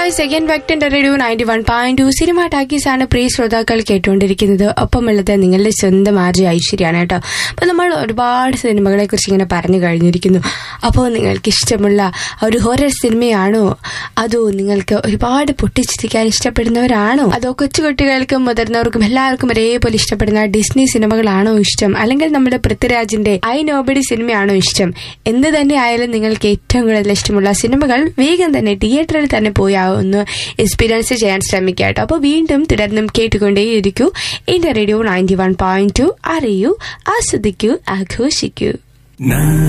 guys second വെക്ടിന്റെ radio ninety one point two cinema talkies ആണ് പ്രിയ ശ്രോതാക്കൾ കേട്ടുകൊണ്ടിരിക്കുന്നത് ഒപ്പമുള്ളത് നിങ്ങളുടെ സ്വന്തം ആർജി ഐശ്വര്യാണ് കേട്ടോ അപ്പൊ നമ്മൾ ഒരുപാട് സിനിമകളെ കുറിച്ച് ഇങ്ങനെ പറഞ്ഞു കഴിഞ്ഞിരിക്കുന്നു അപ്പോൾ നിങ്ങൾക്ക് ഇഷ്ടമുള്ള ഒരു ഹൊറർ സിനിമയാണോ അതോ നിങ്ങൾക്ക് ഒരുപാട് പൊട്ടിച്ചിരിക്കാൻ ഇഷ്ടപ്പെടുന്നവരാണോ അതോ കൊച്ചുകുട്ടികൾക്കും മുതിർന്നവർക്കും എല്ലാവർക്കും ഒരേപോലെ ഇഷ്ടപ്പെടുന്ന ഡിസ്നി സിനിമകളാണോ ഇഷ്ടം അല്ലെങ്കിൽ നമ്മുടെ പൃഥ്വിരാജിന്റെ ഐ നോബഡി സിനിമയാണോ ഇഷ്ടം എന്ത് തന്നെ ആയാലും നിങ്ങൾക്ക് ഏറ്റവും കൂടുതൽ ഇഷ്ടമുള്ള സിനിമകൾ വേഗം തന്നെ തിയേറ്ററിൽ തന്നെ പോയി ആ ഒന്ന് എക്സ്പീരിയൻസ് ചെയ്യാൻ ശ്രമിക്കുക കേട്ടോ അപ്പോൾ വീണ്ടും തുടർന്നും കേട്ടുകൊണ്ടേയിരിക്കൂ എന്റെ radio ninety one point two അറിയൂ ആസ്വദിക്കൂ ആഘോഷിക്കൂ Na